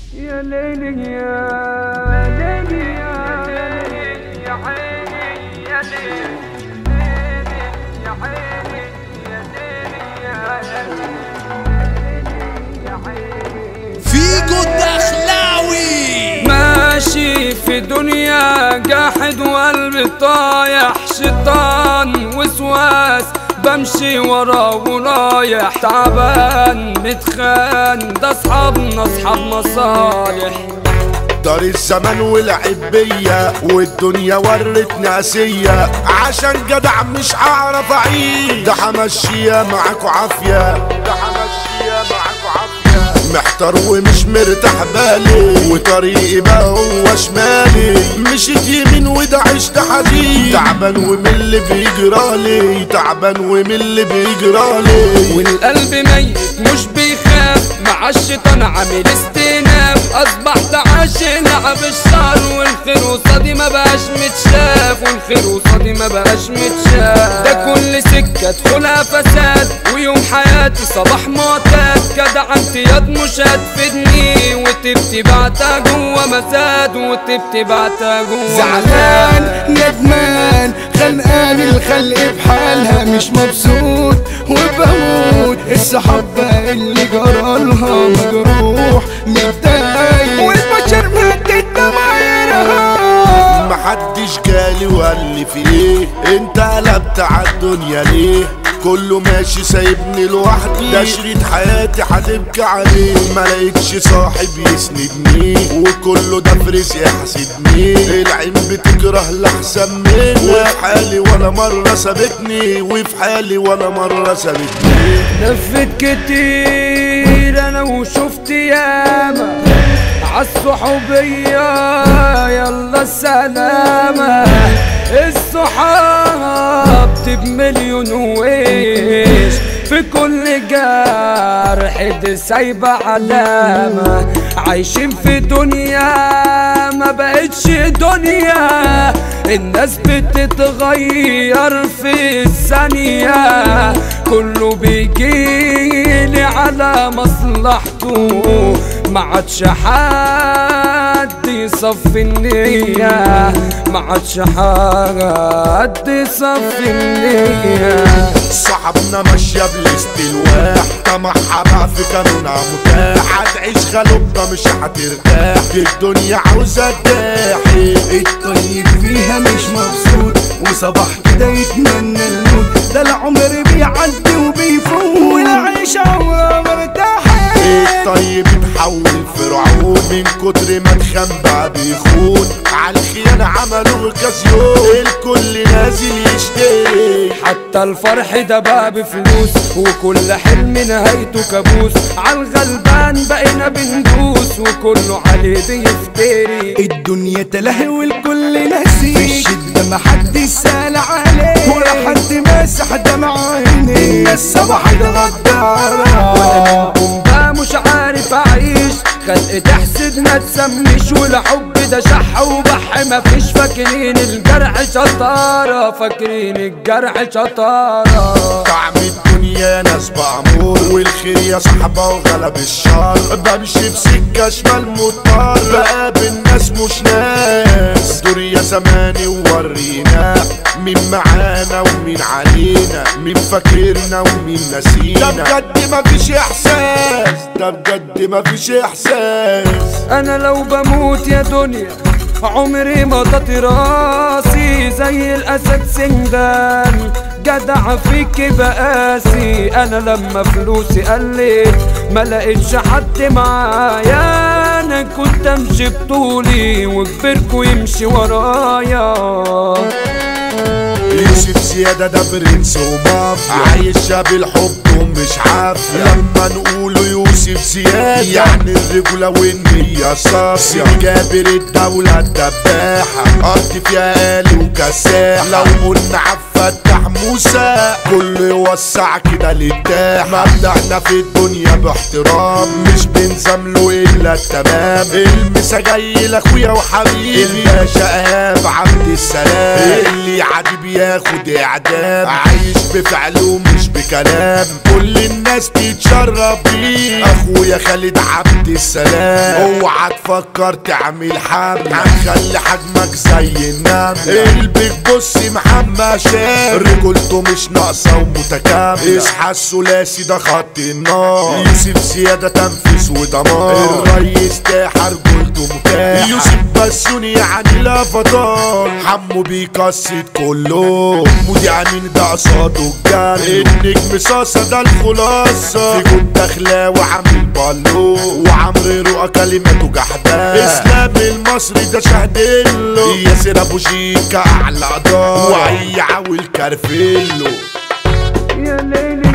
يا ليلي يا ليلي يا ليلي يا عيني يا ليلي ليلي يا عيني يا ليلي يا ليلي يا عيني فيجو الدخلاوي ماشي في دنيا جاحد وقلبي طايح شيطان وسواس بمشي ورا ورايح تعبان متخان ده اصحابنا اصحاب مصالح دار الزمان ولعب بيا والدنيا ورتني عسية عشان جدع مش هعرف اعيش ده همشيها معاكوا عافية ده همشيها معاكوا عافية محتار ومش مرتاح بالي وطريقي بقى هو شمالي مشيت يمين وده عشت حديد تعبان ومن اللي بيجرالي تعبان ومن اللي بيجرالي والقلب ميت مش بيخاف مع الشيطان عامل استئناف اصبحت عاشق لعب الشهر والخير قصادي ما بقاش متشاف والخير قصادي ما بقاش متشاف ده كل سكه ادخلها فساد ويوم حياتي صباح معتاد جدع امتياز مش هتفيدني وتبتي بعتها جوه مساد وتبتي بعتها جوه زعلان ندمان خلقان الخلق بحالها مش مبسوط وبموت الصحاب بقى اللي جرالها مجروح متضايق والبشر مدت ضمايرها محدش جالي وقال لي في ايه انت قلبت عالدنيا ليه كله ماشي سايبني لوحدي ده شريط حياتي هتبكي عليه ملاقيتش صاحب يسندني وكله ده في رزقي يحسدني العين بتكره لحسن مني وفي حالي ولا مرة سابتني وفي حالي ولا مرة سابتني لفت كتير انا وشفت ياما عالصحوبية يلا السلامة الصحاب بمليون ويش في كل جرح دي سايبة علامة عايشين في دنيا ما بقتش دنيا الناس بتتغير في الثانية كله بيجيلي على مصلحته ما عادش حد يصفي النية ما عادش حد يصفي النية صاحبنا ماشية بالاستلواح طمعها بقى في قانونها متاح هتعيش غلوبة مش هترتاح دي الدنيا عاوزة تضاحي الطيب فيها مش مبسوط وصباح كده يتمنى الموت ده العمر بيعدي وبيفوت والعيشة عمرها مرتاحة الطيب اتحول فرعون من كتر ما اتخان بقى بيخون عالخيانة عملوا كاسيون الكل نازل يشتري حتى الفرح ده بقى بفلوس وكل حلم نهايته كابوس عالغلبان بقينا بندوس وكله عليه بيفتري الدنيا تلهي والكل ناسي في الشدة محدش سال عليه ولا حد ماسح دمع عينيه الناس صباحت غدارة منكم بقى مش عارف اعيش خلق تحسد ما تسميش والحب ده شح وبح مفيش فاكرين الجرح شطارة فاكرين الجرح شطارة طعم الدنيا ناس بأمور والخير يا صحبة وغلب الشر بمشي بسكة شمال مضطر بقابل ناس مش ناس دور يا زماني وورينا مين معانا ومين علينا مين فاكرنا ومين نسينا ده بجد مفيش احساس ده بجد مفيش احساس انا لو بموت يا دنيا عمري ما تطي راسي زي الاسد سندان جدع فيك بقاسي انا لما فلوسي قلت ما لقيتش حد معايا انا كنت امشي بطولي وكبركوا يمشي ورايا يوسف زيادة ده برنس ومافيا عايشة بالحب ومش عافية لما نقوله يوسف زيادة يعني الرجولة والنية صافية جابر الدولة الدباحة قضي فيها آلي كساح لو قلنا عفتح موسى كل يوسع كده للتاح مبدأنا في الدنيا باحترام مش بنزامله الا التمام المسا جاي لاخويا وحبيبي الباشا ايهاب عبد السلام اللي يعدي بياخد اعدام عايش بفعله مش بكلام كل الناس تتشرب بيه اخويا خالد عبد السلام اوعى تفكر تعمل حمل هنخلي حجمك زي النمل قلبك بص محمد شام رجولته مش ناقصه ومتكامله اصحى الثلاثي ده خط النار يوسف زياده تنفيذ ودمار الريس تاحة رجولته متاحه يوسف بسوني يعني لا فضال حمو بيكسد كله مودي امين ده قصاده الجري النجم صاصه ده الخلاصه في جود دخلاوي وعامل بالو وعمرو رؤى كلماته جحدان اسلام المصري ده شهدله ياسر ابو شيكا اعلى قدار وعي عاول كارفيلو يا ليلي